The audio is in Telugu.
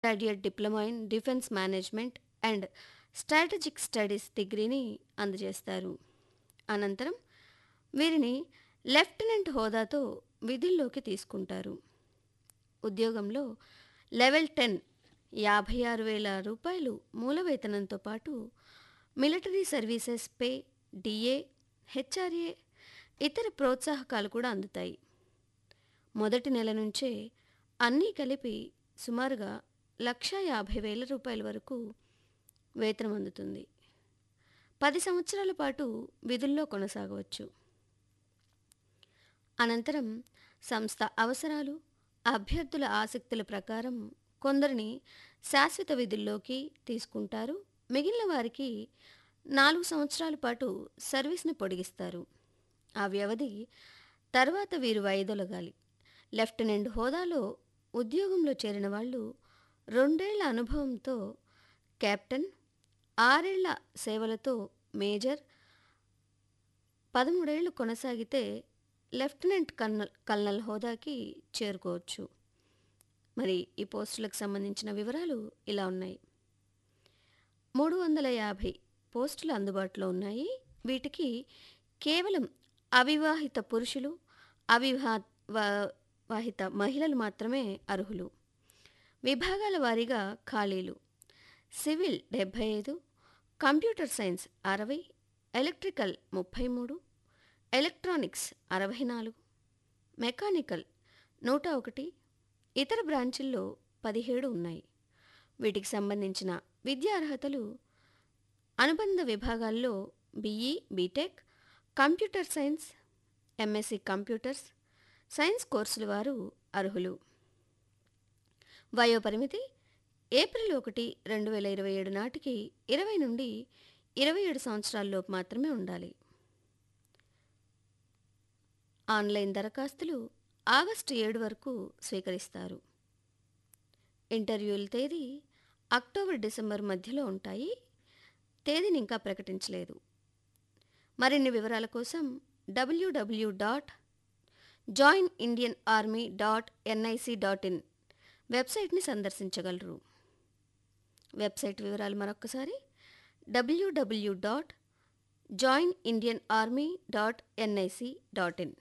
third year diploma in defence management and strategic studies డిగ్రీని అందజేస్తారు అనంతరం వీరిని లెఫ్టినెంట్ హోదాతో విధుల్లోకి తీసుకుంటారు ఉద్యోగంలో లెవెల్ టెన్ యాభై ఆరు వేల రూపాయలు మూల వేతనంతో పాటు military services pay DA HRA ఇతర ప్రోత్సాహకాలు కూడా అందుతాయి మొదటి నెల నుంచే అన్నీ కలిపి సుమారుగా లక్ష యాభై వేల రూపాయల వరకు వేతనం అందుతుంది పది సంవత్సరాల పాటు విధుల్లో కొనసాగవచ్చు అనంతరం సంస్థ అవసరాలు అభ్యర్థుల ఆసక్తుల ప్రకారం కొందరిని శాశ్వత విధుల్లోకి తీసుకుంటారు మిగిలిన వారికి నాలుగు సంవత్సరాల పాటు సర్వీస్ని పొడిగిస్తారు ఆ వ్యవధి తర్వాత వీరు వైదొలగాలి లెఫ్టినెంట్ హోదాలో ఉద్యోగంలో చేరిన వాళ్ళు రెండేళ్ల అనుభవంతో కెప్టెన్ ఆరేళ్ల సేవలతో మేజర్ పదమూడేళ్లు కొనసాగితే లెఫ్టినెంట్ కల్నల్ కల్నల్ హోదాకి చేరుకోవచ్చు మరి ఈ పోస్టులకు సంబంధించిన వివరాలు ఇలా ఉన్నాయి మూడు వందల యాభై పోస్టులు అందుబాటులో ఉన్నాయి వీటికి కేవలం అవివాహిత పురుషులు అవివా వా- వాహిత మహిళలు మాత్రమే అర్హులు విభాగాల వారీగా ఖాళీలు సివిల్ డెబ్భై ఐదు కంప్యూటర్ సైన్స్ అరవై ఎలక్ట్రికల్ ముప్పై మూడు ఎలక్ట్రానిక్స్ అరవై నాలుగు మెకానికల్ నూట ఒకటి ఇతర బ్రాంచుల్లో పదిహేడు ఉన్నాయి వీటికి సంబంధించిన విద్యా అర్హతలు అనుబంధ విభాగాల్లో BE BTech computer science MSc computers science కోర్సుల వారు అర్హులు వయోపరిమితి ఏప్రిల్ ఒకటి రెండు వేల ఇరవై ఏడు నాటికి ఇరవై నుండి ఇరవై ఏడు సంవత్సరాల్లోపు మాత్రమే ఉండాలి ఆన్లైన్ దరఖాస్తులు ఆగస్టు ఏడు వరకు స్వీకరిస్తారు ఇంటర్వ్యూల తేదీ అక్టోబర్ డిసెంబర్ మధ్యలో ఉంటాయి తేదీని ఇంకా ప్రకటించలేదు మరిన్ని వివరాల కోసం WWW dot join Indian Army dot NIC dot in వెబ్సైట్ని సందర్శించగలరు వెబ్సైట్ వివరాలు మరొకసారి WWW dot join Indian Army dot NIC dot in